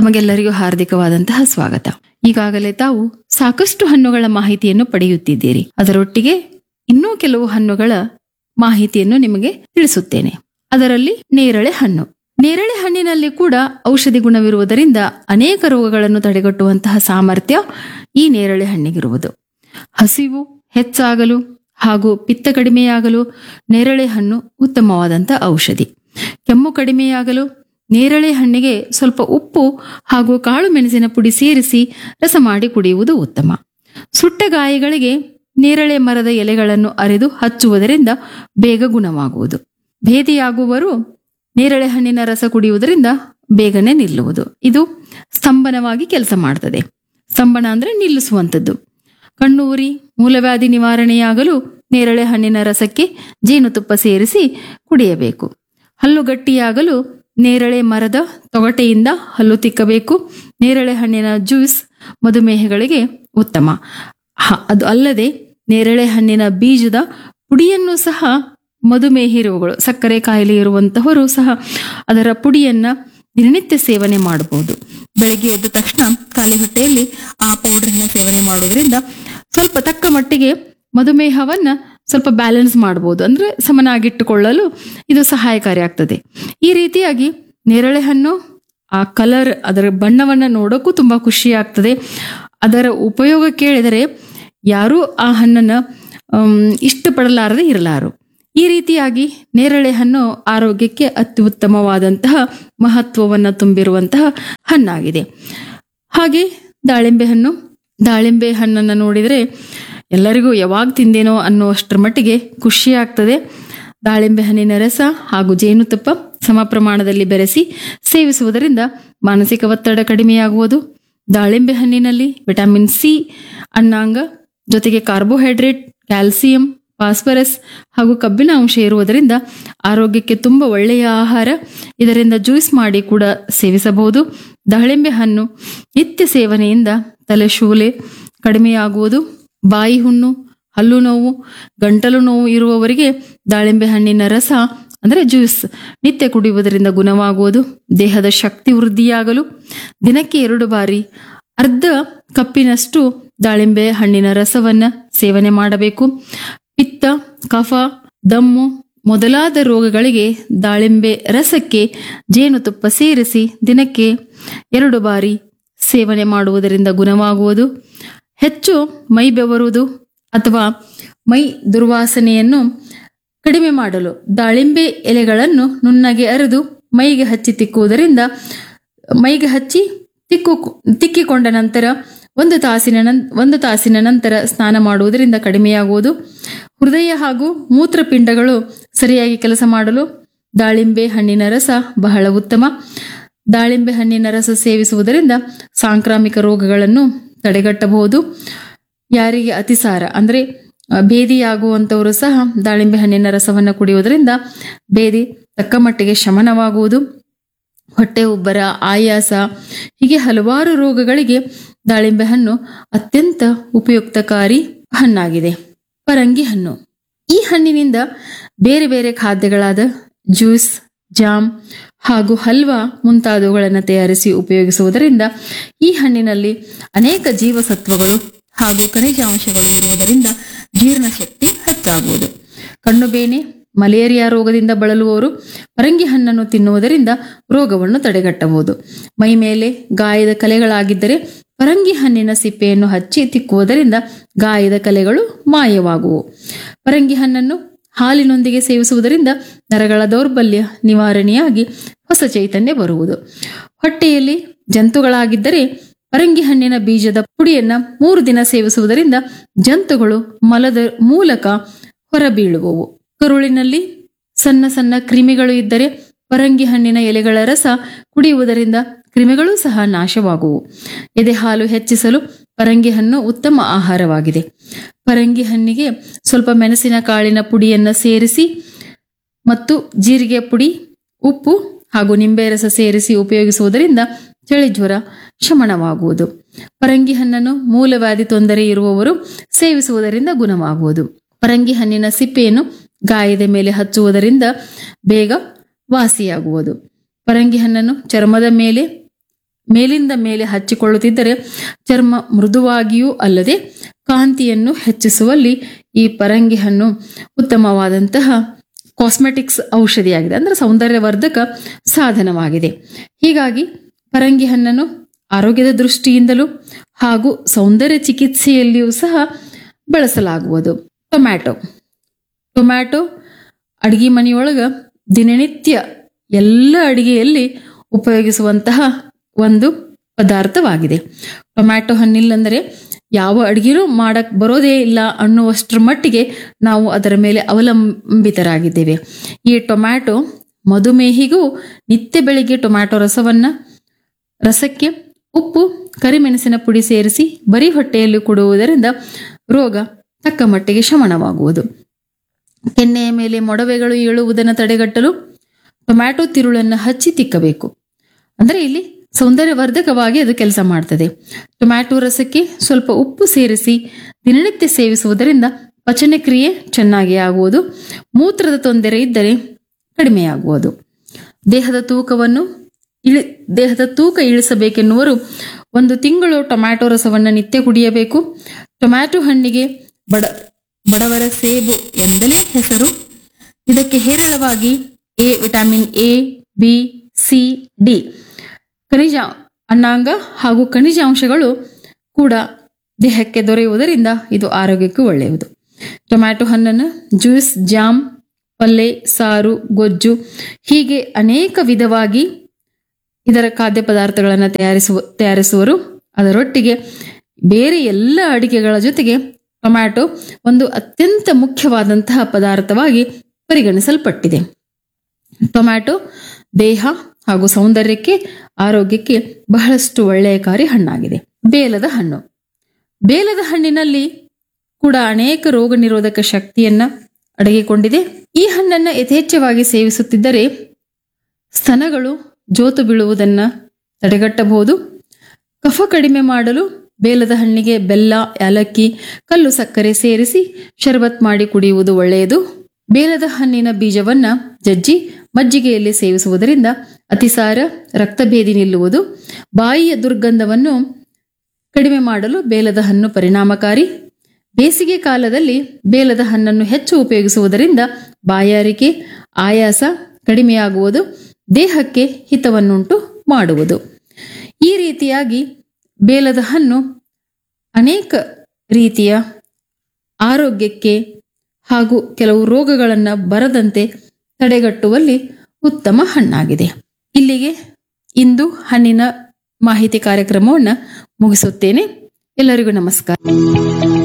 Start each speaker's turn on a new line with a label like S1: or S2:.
S1: ತಮಗೆಲ್ಲರಿಗೂ ಹಾರ್ದಿಕವಾದಂತಹ ಸ್ವಾಗತ ಈಗಾಗಲೇ ತಾವು ಸಾಕಷ್ಟು ಹಣ್ಣುಗಳ ಮಾಹಿತಿಯನ್ನು ಪಡೆಯುತ್ತಿದ್ದೀರಿ ಅದರೊಟ್ಟಿಗೆ ಇನ್ನೂ ಕೆಲವು ಹಣ್ಣುಗಳ ಮಾಹಿತಿಯನ್ನು ನಿಮಗೆ ತಿಳಿಸುತ್ತೇನೆ ಅದರಲ್ಲಿ ನೇರಳೆ ಹಣ್ಣು ನೇರಳೆ ಹಣ್ಣಿನಲ್ಲಿ ಕೂಡ ಔಷಧಿ ಗುಣವಿರುವುದರಿಂದ ಅನೇಕ ರೋಗಗಳನ್ನು ತಡೆಗಟ್ಟುವಂತಹ ಸಾಮರ್ಥ್ಯ ಈ ನೇರಳೆ ಹಣ್ಣಿಗಿರುವುದು ಹಸಿವು ಹೆಚ್ಚಾಗಲು ಹಾಗೂ ಪಿತ್ತ ಕಡಿಮೆಯಾಗಲು ನೇರಳೆ ಹಣ್ಣು ಉತ್ತಮವಾದಂಥ ಔಷಧಿ ಕೆಮ್ಮು ಕಡಿಮೆಯಾಗಲು ನೇರಳೆ ಹಣ್ಣಿಗೆ ಸ್ವಲ್ಪ ಉಪ್ಪು ಹಾಗೂ ಕಾಳು ಮೆಣಸಿನ ಪುಡಿ ಸೇರಿಸಿ ರಸ ಮಾಡಿ ಕುಡಿಯುವುದು ಉತ್ತಮ ಸುಟ್ಟ ಗಾಯಗಳಿಗೆ ನೇರಳೆ ಮರದ ಎಲೆಗಳನ್ನು ಅರೆದು ಹಚ್ಚುವುದರಿಂದ ಬೇಗ ಗುಣವಾಗುವುದು ಭೇದಿಯಾಗುವರು ನೇರಳೆ ಹಣ್ಣಿನ ರಸ ಕುಡಿಯುವುದರಿಂದ ಬೇಗನೆ ನಿಲ್ಲುವುದು ಇದು ಸ್ತಂಭನವಾಗಿ ಕೆಲಸ ಮಾಡ್ತದೆ ಸ್ತಂಭನ ಅಂದ್ರೆ ನಿಲ್ಲಿಸುವಂಥದ್ದು ಕಣ್ಣು ಉರಿ ಮೂಲವ್ಯಾಧಿ ನಿವಾರಣೆಯಾಗಲು ನೇರಳೆ ಹಣ್ಣಿನ ರಸಕ್ಕೆ ಜೇನುತುಪ್ಪ ಸೇರಿಸಿ ಕುಡಿಯಬೇಕು ಹಲ್ಲು ಗಟ್ಟಿಯಾಗಲು ನೇರಳೆ ಮರದ ತೊಗಟೆಯಿಂದ ಹಲ್ಲು ತಿಕ್ಕಬೇಕು ನೇರಳೆ ಹಣ್ಣಿನ ಜ್ಯೂಸ್ ಮಧುಮೇಹಗಳಿಗೆ ಉತ್ತಮ ಹ- ಅದು ಅಲ್ಲದೆ ನೇರಳೆ ಹಣ್ಣಿನ ಬೀಜದ ಪುಡಿಯನ್ನು ಸಹ ಮಧುಮೇಹಿ ರೋಗಗಳು ಸಕ್ಕರೆ ಕಾಯಿಲೆ ಇರುವಂತಹವರು ಸಹ ಅದರ ಪುಡಿಯನ್ನ ದಿನನಿತ್ಯ ಸೇವನೆ ಮಾಡಬಹುದು ಬೆಳಗ್ಗೆ ಎದ್ದ ತಕ್ಷಣ ಖಾಲಿ ಹೊಟ್ಟೆಯಲ್ಲಿ ಆ ಪೌಡರ್ನ ಸೇವನೆ ಮಾಡೋದ್ರಿಂದ ಸ್ವಲ್ಪ ತಕ್ಕ ಮಟ್ಟಿಗೆ ಮಧುಮೇಹವನ್ನ ಸ್ವಲ್ಪ ಬ್ಯಾಲೆನ್ಸ್ ಮಾಡಬಹುದು ಅಂದ್ರೆ ಸಮನಾಗಿಟ್ಟುಕೊಳ್ಳಲು ಇದು ಸಹಾಯಕಾರಿ ಆಗ್ತದೆ ಈ ರೀತಿಯಾಗಿ ನೇರಳೆ ಹಣ್ಣು ಆ ಕಲರ್ ಅದರ ಬಣ್ಣವನ್ನ ನೋಡೋಕ್ಕೂ ತುಂಬಾ ಖುಷಿ ಆಗ್ತದೆ ಅದರ ಉಪಯೋಗ ಕೇಳಿದರೆ ಯಾರೂ ಆ ಹಣ್ಣನ್ನ ಆಮ್, ಇಷ್ಟಪಡಲಾರದೆ ಇರಲಾರು ಈ ರೀತಿಯಾಗಿ ನೇರಳೆ ಹಣ್ಣು ಆರೋಗ್ಯಕ್ಕೆ ಅತ್ಯುತ್ತಮವಾದಂತಹ ಮಹತ್ವವನ್ನು ತುಂಬಿರುವಂತಹ ಹಣ್ಣಾಗಿದೆ ಹಾಗೆ ದಾಳಿಂಬೆ ಹಣ್ಣು ದಾಳಿಂಬೆ ಹಣ್ಣನ್ನು ನೋಡಿದರೆ ಎಲ್ಲರಿಗೂ ಯಾವಾಗ ತಿಂದೇನೋ ಅನ್ನುವಷ್ಟರ ಮಟ್ಟಿಗೆ ಖುಷಿ ಆಗ್ತದೆ ದಾಳಿಂಬೆ ಹಣ್ಣಿನ ರಸ ಹಾಗೂ ಜೇನುತುಪ್ಪ ಸಮ ಪ್ರಮಾಣದಲ್ಲಿ ಬೆರೆಸಿ ಸೇವಿಸುವುದರಿಂದ ಮಾನಸಿಕ ಒತ್ತಡ ಕಡಿಮೆಯಾಗುವುದು ದಾಳಿಂಬೆ ಹಣ್ಣಿನಲ್ಲಿ ವಿಟಮಿನ್ ಸಿ ಅನ್ನಾಂಗ ಜೊತೆಗೆ ಕಾರ್ಬೋಹೈಡ್ರೇಟ್ ಕ್ಯಾಲ್ಸಿಯಂ ಫಾಸ್ಫರಸ್ ಹಾಗೂ ಕಬ್ಬಿಣ ಅಂಶ ಇರುವುದರಿಂದ ಆರೋಗ್ಯಕ್ಕೆ ತುಂಬ ಒಳ್ಳೆಯ ಆಹಾರ ಇದರಿಂದ ಜ್ಯೂಸ್ ಮಾಡಿ ಕೂಡ ಸೇವಿಸಬಹುದು ದಾಳಿಂಬೆ ಹಣ್ಣು ನಿತ್ಯ ಸೇವನೆಯಿಂದ ತಲೆ ಶೂಲೆ ಕಡಿಮೆಯಾಗುವುದು ಬಾಯಿ ಹುಣ್ಣು ಹಲ್ಲು ನೋವು ಗಂಟಲು ನೋವು ಇರುವವರಿಗೆ ದಾಳಿಂಬೆ ಹಣ್ಣಿನ ರಸ ಅಂದರೆ ಜ್ಯೂಸ್ ನಿತ್ಯ ಕುಡಿಯುವುದರಿಂದ ಗುಣವಾಗುವುದು ದೇಹದ ಶಕ್ತಿ ವೃದ್ಧಿಯಾಗಲು ದಿನಕ್ಕೆ ಎರಡು ಬಾರಿ ಅರ್ಧ ಕಪ್ಪಿನಷ್ಟು ದಾಳಿಂಬೆ ಹಣ್ಣಿನ ರಸವನ್ನ ಸೇವನೆ ಮಾಡಬೇಕು ಪಿತ್ತ ಕಫ ದಮ್ಮು ಮೊದಲಾದ ರೋಗಗಳಿಗೆ ದಾಳಿಂಬೆ ರಸಕ್ಕೆ ಜೇನುತುಪ್ಪ ಸೇರಿಸಿ ದಿನಕ್ಕೆ ಎರಡು ಬಾರಿ ಸೇವನೆ ಮಾಡುವುದರಿಂದ ಗುಣವಾಗುವುದು ಹೆಚ್ಚು ಮೈ ಬೆವರುವುದು ಅಥವಾ ಮೈ ದುರ್ವಾಸನೆಯನ್ನು ಕಡಿಮೆ ಮಾಡಲು ದಾಳಿಂಬೆ ಎಲೆಗಳನ್ನು ನುಣ್ಣಗೆ ಅರೆದು ಮೈಗೆ ಹಚ್ಚಿ ತಿಕ್ಕುವುದರಿಂದ ಮೈಗೆ ಹಚ್ಚಿ ತಿಕ್ಕು ತಿಕ್ಕಿಕೊಂಡ ನಂತರ ಒಂದು ತಾಸಿನ ನಂ ಒಂದು ತಾಸಿನ ನಂತರ ಸ್ನಾನ ಮಾಡುವುದರಿಂದ ಕಡಿಮೆಯಾಗುವುದು ಹೃದಯ ಹಾಗೂ ಮೂತ್ರಪಿಂಡಗಳು ಸರಿಯಾಗಿ ಕೆಲಸ ಮಾಡಲು ದಾಳಿಂಬೆ ಹಣ್ಣಿನ ರಸ ಬಹಳ ಉತ್ತಮ ದಾಳಿಂಬೆ ಹಣ್ಣಿನ ರಸ ಸೇವಿಸುವುದರಿಂದ ಸಾಂಕ್ರಾಮಿಕ ರೋಗಗಳನ್ನು ತಡೆಗಟ್ಟಬಹುದು ಯಾರಿಗೆ ಅತಿಸಾರ ಅಂದ್ರೆ ಅ, ಭೇದಿಯಾಗುವಂಥವರು ಸಹ ದಾಳಿಂಬೆ ಹಣ್ಣಿನ ರಸವನ್ನು ಕುಡಿಯುವುದರಿಂದ ಭೇದಿ ತಕ್ಕ ಮಟ್ಟಿಗೆ ಶಮನವಾಗುವುದು ಹೊಟ್ಟೆ ಉಬ್ಬರ ಆಯಾಸ ಹೀಗೆ ಹಲವಾರು ರೋಗಗಳಿಗೆ ದಾಳಿಂಬೆ ಹಣ್ಣು ಅತ್ಯಂತ ಉಪಯುಕ್ತಕಾರಿ ಹಣ್ಣಾಗಿದೆ ಪರಂಗಿ ಹಣ್ಣು ಈ ಹಣ್ಣಿನಿಂದ ಬೇರೆ ಬೇರೆ ಖಾದ್ಯಗಳಾದ ಜ್ಯೂಸ್ ಜಾಮ್ ಹಾಗೂ ಹಲ್ವಾ ಮುಂತಾದವುಗಳನ್ನು ತಯಾರಿಸಿ ಉಪಯೋಗಿಸುವುದರಿಂದ ಈ ಹಣ್ಣಿನಲ್ಲಿ ಅನೇಕ ಜೀವಸತ್ವಗಳು ಹಾಗೂ ಖನಿಜಾಂಶಗಳು ಇರುವುದರಿಂದ ಜೀರ್ಣಶಕ್ತಿ ಹೆಚ್ಚಾಗುವುದು ಕಣ್ಣು ಬೇನೆ ಮಲೇರಿಯಾ ರೋಗದಿಂದ ಬಳಲುವವರು ಪರಂಗಿ ಹಣ್ಣನ್ನು ತಿನ್ನುವುದರಿಂದ ರೋಗವನ್ನು ತಡೆಗಟ್ಟಬಹುದು ಮೈ ಮೇಲೆ ಗಾಯದ ಕಲೆಗಳಾಗಿದ್ದರೆ ಪರಂಗಿ ಹಣ್ಣಿನ ಸಿಪ್ಪೆಯನ್ನು ಹಚ್ಚಿ ತಿಕ್ಕುವುದರಿಂದ ಗಾಯದ ಕಲೆಗಳು ಮಾಯವಾಗುವು ಪರಂಗಿ ಹಣ್ಣನ್ನು ಹಾಲಿನೊಂದಿಗೆ ಸೇವಿಸುವುದರಿಂದ ನರಗಳ ದೌರ್ಬಲ್ಯ ನಿವಾರಣೆಯಾಗಿ ಹೊಸ ಚೈತನ್ಯ ಬರುವುದು ಹೊಟ್ಟೆಯಲ್ಲಿ ಜಂತುಗಳಾಗಿದ್ದರೆ ಪರಂಗಿ ಹಣ್ಣಿನ ಬೀಜದ ಪುಡಿಯನ್ನ ಮೂರು ದಿನ ಸೇವಿಸುವುದರಿಂದ ಜಂತುಗಳು ಮಲದ ಮೂಲಕ ಹೊರಬೀಳುವವು ಕರುಳಿನಲ್ಲಿ ಸಣ್ಣ ಸಣ್ಣ ಕ್ರಿಮಿಗಳು ಇದ್ದರೆ ಪರಂಗಿ ಹಣ್ಣಿನ ಎಲೆಗಳ ರಸ ಕುಡಿಯುವುದರಿಂದ ಕ್ರಿಮಿಗಳು ಸಹ ನಾಶವಾಗುವು ಎದೆ ಹಾಲು ಹೆಚ್ಚಿಸಲು ಪರಂಗಿ ಹಣ್ಣು ಉತ್ತಮ ಆಹಾರವಾಗಿದೆ ಪರಂಗಿ ಹಣ್ಣಿಗೆ ಸ್ವಲ್ಪ ಮೆಣಸಿನ ಕಾಳಿನ ಪುಡಿಯನ್ನ ಸೇರಿಸಿ ಮತ್ತು ಜೀರಿಗೆ ಪುಡಿ ಉಪ್ಪು ಹಾಗೂ ನಿಂಬೆ ರಸ ಸೇರಿಸಿ ಉಪಯೋಗಿಸುವುದರಿಂದ ಚಳಿ ಜ್ವರ ಶಮನವಾಗುವುದು ಪರಂಗಿ ಹಣ್ಣನ್ನು ಮೂಲವ್ಯಾಧಿ ತೊಂದರೆ ಇರುವವರು ಸೇವಿಸುವುದರಿಂದ ಗುಣವಾಗುವುದು ಪರಂಗಿ ಹಣ್ಣಿನ ಸಿಪ್ಪೆಯನ್ನು ಗಾಯದ ಮೇಲೆ ಹಚ್ಚುವುದರಿಂದ ಬೇಗ ವಾಸಿಯಾಗುವುದು ಪರಂಗಿ ಹಣ್ಣನ್ನು ಚರ್ಮದ ಮೇಲೆ ಮೇಲಿಂದ ಮೇಲೆ ಹಚ್ಚಿಕೊಳ್ಳುತ್ತಿದ್ದರೆ ಚರ್ಮ ಮೃದುವಾಗಿಯೂ ಅಲ್ಲದೆ ಕಾಂತಿಯನ್ನು ಹೆಚ್ಚಿಸುವಲ್ಲಿ ಈ ಪರಂಗಿ ಹಣ್ಣು ಉತ್ತಮವಾದಂತಹ ಕಾಸ್ಮೆಟಿಕ್ಸ್ ಔಷಧಿಯಾಗಿದೆ ಅಂದರೆ ಸೌಂದರ್ಯವರ್ಧಕ ಸಾಧನವಾಗಿದೆ ಹೀಗಾಗಿ ಪರಂಗಿ ಹಣ್ಣನ್ನು ಆರೋಗ್ಯದ ದೃಷ್ಟಿಯಿಂದಲೂ ಹಾಗೂ ಸೌಂದರ್ಯ ಚಿಕಿತ್ಸೆಯಲ್ಲಿಯೂ ಸಹ ಬಳಸಲಾಗುವುದು ಟೊಮ್ಯಾಟೊ ಟೊಮ್ಯಾಟೊ ಅಡಿಗೆ ಮನೆಯೊಳಗ ದಿನನಿತ್ಯ ಎಲ್ಲ ಅಡಿಗೆಯಲ್ಲಿ ಉಪಯೋಗಿಸುವಂತಹ ಒಂದು ಪದಾರ್ಥವಾಗಿದೆ ಟೊಮ್ಯಾಟೊ ಹಣ್ಣಿಲ್ಲಂದರೆ ಯಾವ ಅಡುಗೆನೂ ಮಾಡಕ್ ಬರೋದೇ ಇಲ್ಲ ಅನ್ನುವಷ್ಟರ ಮಟ್ಟಿಗೆ ನಾವು ಅದರ ಮೇಲೆ ಅವಲಂಬಿತರಾಗಿದ್ದೇವೆ ಈ ಟೊಮ್ಯಾಟೊ ಮಧುಮೇಹಿಗೂ ನಿತ್ಯ ಬೆಳಿಗ್ಗೆ ಟೊಮ್ಯಾಟೊ ರಸವನ್ನ ರಸಕ್ಕೆ ಉಪ್ಪು ಕರಿಮೆಣಸಿನ ಪುಡಿ ಸೇರಿಸಿ ಬರೀ ಹೊಟ್ಟೆಯಲ್ಲಿ ಕೊಡುವುದರಿಂದ ರೋಗ ತಕ್ಕ ಮಟ್ಟಿಗೆ ಶಮನವಾಗುವುದು ಕೆನ್ನೆಯ ಮೇಲೆ ಮೊಡವೆಗಳು ಏಳುವುದನ್ನು ತಡೆಗಟ್ಟಲು ಟೊಮ್ಯಾಟೊ ತಿರುಳನ್ನು ಹಚ್ಚಿ ತಿಕ್ಕಬೇಕು ಅಂದರೆ ಇಲ್ಲಿ ಸೌಂದರ್ಯವರ್ಧಕವಾಗಿ ಅದು ಕೆಲಸ ಮಾಡ್ತದೆ ಟೊಮ್ಯಾಟೊ ರಸಕ್ಕೆ ಸ್ವಲ್ಪ ಉಪ್ಪು ಸೇರಿಸಿ ದಿನನಿತ್ಯ ಸೇವಿಸುವುದರಿಂದ ಪಚನ ಕ್ರಿಯೆ ಚೆನ್ನಾಗಿ ಆಗುವುದು ಮೂತ್ರದ ತೊಂದರೆ ಇದ್ದರೆ ಕಡಿಮೆಯಾಗುವುದು ದೇಹದ ತೂಕವನ್ನು ಇಳಿ ದೇಹದ ತೂಕ ಇಳಿಸಬೇಕೆನ್ನುವರು ಒಂದು ತಿಂಗಳು ಟೊಮ್ಯಾಟೊ ರಸವನ್ನು ನಿತ್ಯ ಕುಡಿಯಬೇಕು ಟೊಮ್ಯಾಟೊ ಹಣ್ಣಿಗೆ ಬಡ ಬಡವರ ಸೇಬು ಎಂದಲೇ ಹೆಸರು ಇದಕ್ಕೆ ಹೇರಳವಾಗಿ A vitamin A B C D ಖನಿಜ ಅನ್ನಾಂಗ ಹಾಗೂ ಖನಿಜಾಂಶಗಳು ಕೂಡ ದೇಹಕ್ಕೆ ದೊರೆಯುವುದರಿಂದ ಇದು ಆರೋಗ್ಯಕ್ಕೆ ಒಳ್ಳೆಯದು ಟೊಮ್ಯಾಟೊ ಹಣ್ಣನ್ನು ಜ್ಯೂಸ್ ಜಾಮ್ ಪಲ್ಲೆ ಸಾರು ಗೊಜ್ಜು ಹೀಗೆ ಅನೇಕ ವಿಧವಾಗಿ ಇದರ ಖಾದ್ಯ ಪದಾರ್ಥಗಳನ್ನು ತಯಾರಿಸುವ ತಯಾರಿಸುವರು ಅದರೊಟ್ಟಿಗೆ ಬೇರೆ ಎಲ್ಲ ಅಡಿಗೆಗಳ ಜೊತೆಗೆ ಟೊಮ್ಯಾಟೊ ಒಂದು ಅತ್ಯಂತ ಮುಖ್ಯವಾದಂತಹ ಪದಾರ್ಥವಾಗಿ ಪರಿಗಣಿಸಲ್ಪಟ್ಟಿದೆ ಟೊಮ್ಯಾಟೊ ದೇಹ ಹಾಗೂ ಸೌಂದರ್ಯಕ್ಕೆ ಆರೋಗ್ಯಕ್ಕೆ ಬಹಳಷ್ಟು ಒಳ್ಳೆಯಕಾರಿ ಹಣ್ಣಾಗಿದೆ ಬೇಲದ ಹಣ್ಣು ಬೇಲದ ಹಣ್ಣಿನಲ್ಲಿ ಕೂಡ ಅನೇಕ ರೋಗ ನಿರೋಧಕ ಶಕ್ತಿಯನ್ನ ಅಡಗಿಕೊಂಡಿದೆ ಈ ಹಣ್ಣನ್ನು ಯಥೇಚ್ಛವಾಗಿ ಸೇವಿಸುತ್ತಿದ್ದರೆ ಸ್ತನಗಳು ಜೋತು ಬೀಳುವುದನ್ನ ತಡೆಗಟ್ಟಬಹುದು ಕಫ ಕಡಿಮೆ ಮಾಡಲು ಬೇಲದ ಹಣ್ಣಿಗೆ ಬೆಲ್ಲ ಯಾಲಕ್ಕಿ ಕಲ್ಲು ಸಕ್ಕರೆ ಸೇರಿಸಿ ಶರಬತ್ ಮಾಡಿ ಕುಡಿಯುವುದು ಒಳ್ಳೆಯದು ಬೇಲದ ಹಣ್ಣಿನ ಬೀಜವನ್ನ ಜಜ್ಜಿ ಮಜ್ಜಿಗೆಯಲ್ಲಿ ಸೇವಿಸುವುದರಿಂದ ಅತಿಸಾರ ರಕ್ತಭೇದಿ ನಿಲ್ಲುವುದು ಬಾಯಿಯ ದುರ್ಗಂಧವನ್ನು ಕಡಿಮೆ ಮಾಡಲು ಬೇಲದ ಹಣ್ಣು ಪರಿಣಾಮಕಾರಿ ಬೇಸಿಗೆ ಕಾಲದಲ್ಲಿ ಬೇಲದ ಹಣ್ಣನ್ನು ಹೆಚ್ಚು ಉಪಯೋಗಿಸುವುದರಿಂದ ಬಾಯಾರಿಕೆ ಆಯಾಸ ಕಡಿಮೆಯಾಗುವುದು ದೇಹಕ್ಕೆ ಹಿತವನ್ನುಂಟು ಮಾಡುವುದು ಈ ರೀತಿಯಾಗಿ ಬೇಲದ ಹಣ್ಣು ಅನೇಕ ರೀತಿಯ ಆರೋಗ್ಯಕ್ಕೆ ಹಾಗೂ ಕೆಲವು ರೋಗಗಳನ್ನು ಬರದಂತೆ ತಡೆಗಟ್ಟುವಲ್ಲಿ ಉತ್ತಮ ಹಣ್ಣಾಗಿದೆ ಇಲ್ಲಿಗೆ ಇಂದು ಹಣ್ಣಿನ ಮಾಹಿತಿ ಕಾರ್ಯಕ್ರಮವನ್ನು ಮುಗಿಸುತ್ತೇನೆ ಎಲ್ಲರಿಗೂ ನಮಸ್ಕಾರ